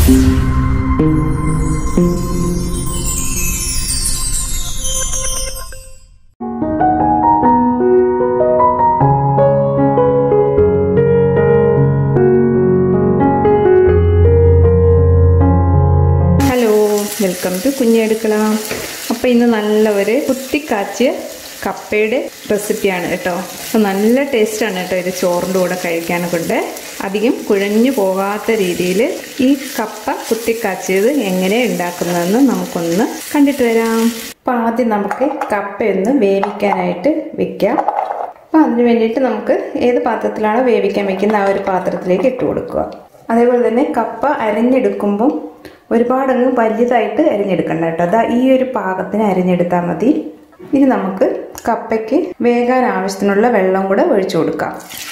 hello welcome to കുഞ്ഞടുക്കള അപ്പോൾ ഇന്ന് നല്ല ഒരു കുത്തിക്കാച്ചിയ കപ്പയുടെ റെസിപ്പിയാണ് കേട്ടോ അപ്പോൾ നല്ല ടേസ്റ്റാണ് കേട്ടോ ഇത് ചോറിൻ്റെ കൂടെ കഴിക്കാൻ കൊണ്ട് അധികം കുഴഞ്ഞു പോകാത്ത രീതിയിൽ ഈ കപ്പ കുത്തിക്കാച്ചിയത് എങ്ങനെ ഉണ്ടാക്കുന്നതെന്ന് നമുക്കൊന്ന് കണ്ടിട്ട് വരാം അപ്പോൾ ആദ്യം നമുക്ക് കപ്പയൊന്ന് വേവിക്കാനായിട്ട് വെക്കാം അപ്പോൾ അതിന് വേണ്ടിയിട്ട് നമുക്ക് ഏത് പാത്രത്തിലാണോ വേവിക്കാൻ വെക്കുന്ന ആ ഒരു പാത്രത്തിലേക്ക് ഇട്ട് കൊടുക്കുക അതേപോലെ തന്നെ കപ്പ അരിഞ്ഞെടുക്കുമ്പം ഒരുപാടങ്ങ് വലുതായിട്ട് അരിഞ്ഞെടുക്കണ്ട കേട്ടോ അതാ ഈ ഒരു പാകത്തിന് അരിഞ്ഞെടുത്താൽ മതി ഇനി നമുക്ക് കപ്പയ്ക്ക് വേകാൻ ആവശ്യത്തിനുള്ള വെള്ളം കൂടെ ഒഴിച്ചു കൊടുക്കാം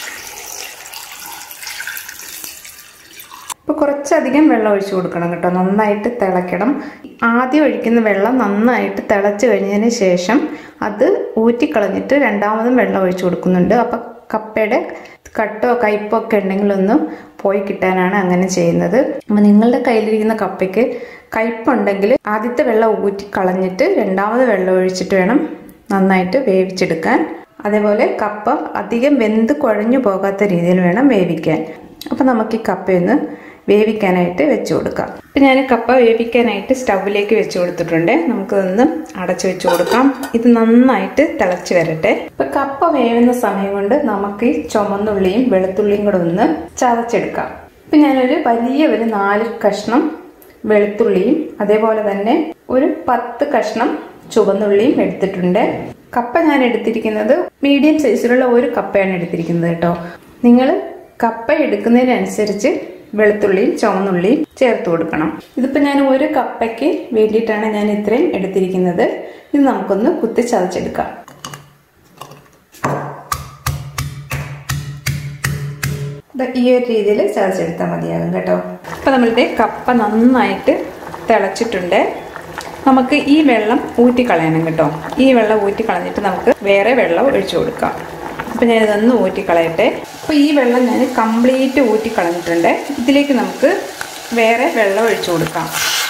ഇപ്പോൾ കുറച്ചധികം വെള്ളം ഒഴിച്ചു കൊടുക്കണം കേട്ടോ നന്നായിട്ട് തിളയ്ക്കണം ആദ്യം ഒഴിക്കുന്ന വെള്ളം നന്നായിട്ട് തിളച്ച് കഴിഞ്ഞതിന് ശേഷം അത് ഊറ്റിക്കളഞ്ഞിട്ട് രണ്ടാമതും വെള്ളം ഒഴിച്ചു കൊടുക്കുന്നുണ്ട് അപ്പം കപ്പയുടെ കട്ടോ കയ്പോ ഒക്കെ ഉണ്ടെങ്കിലൊന്നും പോയി കിട്ടാനാണ് അങ്ങനെ ചെയ്യുന്നത് അപ്പം നിങ്ങളുടെ കയ്യിലിരിക്കുന്ന കപ്പയ്ക്ക് കയ്പുണ്ടെങ്കിൽ ആദ്യത്തെ വെള്ളം ഊറ്റി കളഞ്ഞിട്ട് രണ്ടാമത് വെള്ളം ഒഴിച്ചിട്ട് വേണം നന്നായിട്ട് വേവിച്ചെടുക്കാൻ അതേപോലെ കപ്പ അധികം വെന്ത് കുഴഞ്ഞു പോകാത്ത രീതിയിൽ വേണം വേവിക്കാൻ അപ്പം നമുക്ക് ഈ കപ്പയൊന്ന് വേവിക്കാനായിട്ട് വെച്ച് കൊടുക്കാം ഇപ്പം ഞാൻ കപ്പ വേവിക്കാനായിട്ട് സ്റ്റൗവിലേക്ക് വെച്ച് കൊടുത്തിട്ടുണ്ട് നമുക്കതൊന്ന് അടച്ചു വെച്ച് കൊടുക്കാം ഇത് നന്നായിട്ട് തിളച്ച് വരട്ടെ ഇപ്പം കപ്പ വേവുന്ന സമയം കൊണ്ട് നമുക്ക് ഈ ചുമന്നുള്ളിയും വെളുത്തുള്ളിയും കൂടെ ഒന്ന് ചതച്ചെടുക്കാം ഇപ്പം ഞാനൊരു വലിയ ഒരു നാല് കഷ്ണം വെളുത്തുള്ളിയും അതേപോലെ തന്നെ ഒരു പത്ത് കഷ്ണം ചുവന്നുള്ളിയും എടുത്തിട്ടുണ്ട് കപ്പ ഞാൻ എടുത്തിരിക്കുന്നത് മീഡിയം സൈസിലുള്ള ഒരു കപ്പയാണ് എടുത്തിരിക്കുന്നത് കേട്ടോ നിങ്ങൾ കപ്പ എടുക്കുന്നതിനനുസരിച്ച് വെളുത്തുള്ളിയും ചുവന്നുള്ളിയും ചേർത്ത് കൊടുക്കണം ഇതിപ്പോൾ ഞാൻ ഒരു കപ്പയ്ക്ക് വേണ്ടിയിട്ടാണ് ഞാൻ ഇത്രയും എടുത്തിരിക്കുന്നത് ഇത് നമുക്കൊന്ന് കുത്തി ചതച്ചെടുക്കാം ഈ ഒരു രീതിയിൽ ചതച്ചെടുത്താൽ മതിയാകും കേട്ടോ അപ്പോൾ നമ്മളുടെ കപ്പ നന്നായിട്ട് തിളച്ചിട്ടുണ്ട് നമുക്ക് ഈ വെള്ളം ഊറ്റിക്കളയണം കേട്ടോ ഈ വെള്ളം ഊറ്റിക്കളഞ്ഞിട്ട് നമുക്ക് വേറെ വെള്ളം ഒഴിച്ചു കൊടുക്കാം അപ്പോൾ ഞാനിതൊന്ന് ഊറ്റിക്കളയട്ടെ അപ്പോൾ ഈ വെള്ളം ഞാൻ കംപ്ലീറ്റ് ഊറ്റിക്കളഞ്ഞിട്ടുണ്ട് ഇതിലേക്ക് നമുക്ക് വേറെ വെള്ളം ഒഴിച്ചു കൊടുക്കാം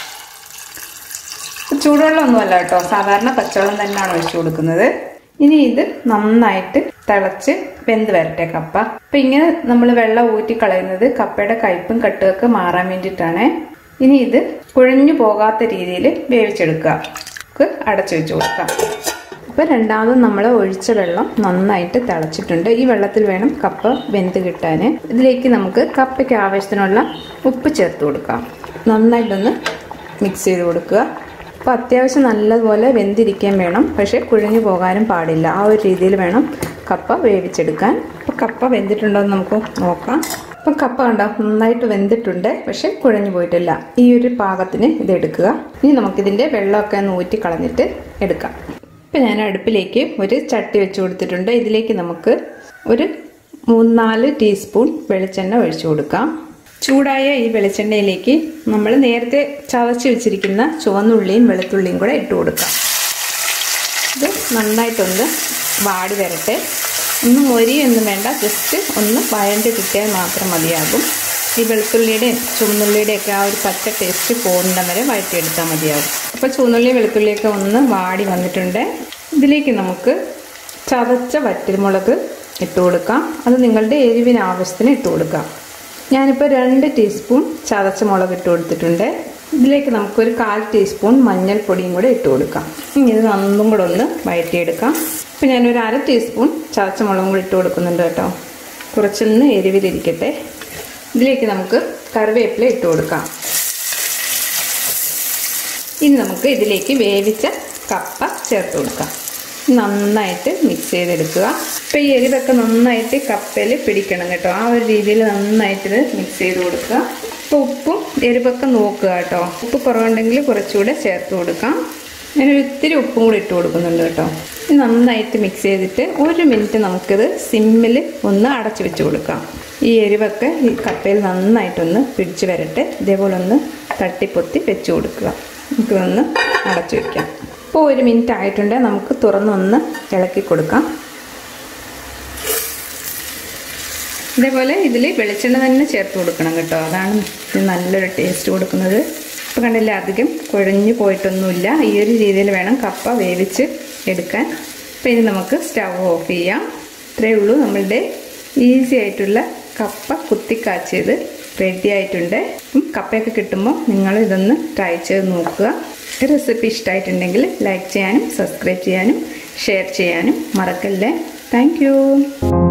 ചൂടുവെള്ളമൊന്നുമല്ല കേട്ടോ സാധാരണ പച്ചവെള്ളം തന്നെയാണ് ഒഴിച്ചു കൊടുക്കുന്നത് ഇനി ഇത് നന്നായിട്ട് തിളച്ച് വെന്ത് വരട്ടെ കപ്പ അപ്പം ഇങ്ങനെ നമ്മൾ വെള്ളം ഊറ്റിക്കളയുന്നത് കപ്പയുടെ കയ്പും കട്ടുമൊക്കെ മാറാൻ വേണ്ടിയിട്ടാണ് ഇനി ഇത് കുഴഞ്ഞു പോകാത്ത രീതിയിൽ വേവിച്ചെടുക്കുക നമുക്ക് അടച്ചു വെച്ച് കൊടുക്കാം അപ്പോൾ രണ്ടാമതും നമ്മൾ ഒഴിച്ച വെള്ളം നന്നായിട്ട് തിളച്ചിട്ടുണ്ട് ഈ വെള്ളത്തിൽ വേണം കപ്പ വെന്ത് കിട്ടാൻ ഇതിലേക്ക് നമുക്ക് കപ്പയ്ക്ക് ആവശ്യത്തിനുള്ള ഉപ്പ് ചേർത്ത് കൊടുക്കാം നന്നായിട്ടൊന്ന് മിക്സ് ചെയ്ത് കൊടുക്കുക അപ്പോൾ അത്യാവശ്യം നല്ലതുപോലെ വെന്തിരിക്കാൻ വേണം പക്ഷേ കുഴഞ്ഞു പോകാനും പാടില്ല ആ ഒരു രീതിയിൽ വേണം കപ്പ വേവിച്ചെടുക്കാൻ അപ്പോൾ കപ്പ വെന്തിട്ടുണ്ടോ എന്ന് നമുക്ക് നോക്കാം അപ്പം കപ്പ കണ്ടോ നന്നായിട്ട് വെന്തിട്ടുണ്ട് പക്ഷെ കുഴഞ്ഞു പോയിട്ടില്ല ഈ ഒരു പാകത്തിന് ഇത് എടുക്കുക ഇനി നമുക്കിതിൻ്റെ വെള്ളമൊക്കെ ഒന്ന് ഊറ്റി കളഞ്ഞിട്ട് എടുക്കാം ഇപ്പം ഞാൻ അടുപ്പിലേക്ക് ഒരു ചട്ടി വെച്ച് കൊടുത്തിട്ടുണ്ട് ഇതിലേക്ക് നമുക്ക് ഒരു മൂന്നാല് ടീസ്പൂൺ വെളിച്ചെണ്ണ ഒഴിച്ചു കൊടുക്കാം ചൂടായ ഈ വെളിച്ചെണ്ണയിലേക്ക് നമ്മൾ നേരത്തെ ചതച്ച് വെച്ചിരിക്കുന്ന ചുവന്നുള്ളിയും വെളുത്തുള്ളിയും കൂടെ ഇട്ട് കൊടുക്കാം ഇത് നന്നായിട്ടൊന്ന് വാടി വരട്ടെ ഒന്നും മൊരിയൊന്നും വേണ്ട ജസ്റ്റ് ഒന്ന് വഴണ്ട് കിട്ടിയാൽ മാത്രം മതിയാകും ഈ വെളുത്തുള്ളിയുടെയും ചുവന്നുള്ളിയുടെയൊക്കെ ആ ഒരു പച്ച ടേസ്റ്റ് പോകുന്ന വരെ വഴറ്റിയെടുത്താൽ മതിയാകും അപ്പോൾ ചുവന്നുള്ളി വെളുത്തുള്ളിയൊക്കെ ഒന്ന് വാടി വന്നിട്ടുണ്ട് ഇതിലേക്ക് നമുക്ക് ചതച്ച വറ്റൽമുളക് ഇട്ട് കൊടുക്കാം അത് നിങ്ങളുടെ എരിവിന് ആവശ്യത്തിന് ഇട്ട് കൊടുക്കാം ഞാനിപ്പോൾ രണ്ട് ടീസ്പൂൺ ചതച്ച മുളക് ഇട്ട് കൊടുത്തിട്ടുണ്ട് ഇതിലേക്ക് നമുക്കൊരു കാൽ ടീസ്പൂൺ മഞ്ഞൾപ്പൊടിയും കൂടെ ഇട്ട് കൊടുക്കാം ഇനി ഇത് നന്നും കൂടെ ഒന്ന് വഴറ്റിയെടുക്കാം ഇപ്പം ഞാനൊരു അര ടീസ്പൂൺ ചതച്ച മുളകും കൂടി ഇട്ട് കൊടുക്കുന്നുണ്ട് കേട്ടോ കുറച്ചൊന്ന് എരിവിലിരിക്കട്ടെ ഇതിലേക്ക് നമുക്ക് കറിവേപ്പില ഇട്ട് കൊടുക്കാം ഇനി നമുക്ക് ഇതിലേക്ക് വേവിച്ച കപ്പ ചേർത്ത് കൊടുക്കാം നന്നായിട്ട് മിക്സ് ചെയ്തെടുക്കുക ഇപ്പം ഈ എരിവൊക്കെ നന്നായിട്ട് കപ്പയിൽ പിടിക്കണം കേട്ടോ ആ ഒരു രീതിയിൽ നന്നായിട്ട് ഇത് മിക്സ് ചെയ്ത് കൊടുക്കുക ഇപ്പോൾ ഉപ്പും എരിവൊക്കെ നോക്കുക കേട്ടോ ഉപ്പ് കുറവുണ്ടെങ്കിൽ കുറച്ചുകൂടെ ചേർത്ത് കൊടുക്കാം ഞാനൊരു ഇത്തിരി ഉപ്പും കൂടി ഇട്ട് കൊടുക്കുന്നുണ്ട് കേട്ടോ ഇത് നന്നായിട്ട് മിക്സ് ചെയ്തിട്ട് ഒരു മിനിറ്റ് നമുക്കിത് സിമ്മിൽ ഒന്ന് അടച്ചു വെച്ച് കൊടുക്കാം ഈ എരിവൊക്കെ ഈ കപ്പയിൽ നന്നായിട്ടൊന്ന് പിടിച്ച് വരട്ടെ ഇതേപോലെ ഒന്ന് തട്ടിപ്പൊത്തി വെച്ച് കൊടുക്കുക നമുക്കിതൊന്ന് അടച്ചു വയ്ക്കാം ഇപ്പോൾ ഒരു മിനിറ്റ് ആയിട്ടുണ്ട് നമുക്ക് തുറന്നൊന്ന് ഇളക്കി കൊടുക്കാം ഇതേപോലെ ഇതിൽ വെളിച്ചെണ്ണ തന്നെ ചേർത്ത് കൊടുക്കണം കേട്ടോ അതാണ് ഇത് നല്ലൊരു ടേസ്റ്റ് കൊടുക്കുന്നത് ഇപ്പോൾ കണ്ടില്ലേ അധികം കുഴഞ്ഞു പോയിട്ടൊന്നുമില്ല ഈ ഒരു രീതിയിൽ വേണം കപ്പ വേവിച്ച് എടുക്കാൻ അപ്പോൾ ഇനി നമുക്ക് സ്റ്റവ് ഓഫ് ചെയ്യാം ഇത്രയേ ഉള്ളൂ നമ്മളുടെ ഈസി ആയിട്ടുള്ള കപ്പ കുത്തിക്കാച്ചിയത് റെഡി ആയിട്ടുണ്ട് കപ്പയൊക്കെ കിട്ടുമ്പോൾ നിങ്ങൾ ഇതൊന്ന് ട്രൈ ചെയ്ത് നോക്കുക ഈ റെസിപ്പി ഇഷ്ടമായിട്ടുണ്ടെങ്കിൽ ലൈക്ക് ചെയ്യാനും സബ്സ്ക്രൈബ് ചെയ്യാനും ഷെയർ ചെയ്യാനും മറക്കല്ലേ താങ്ക്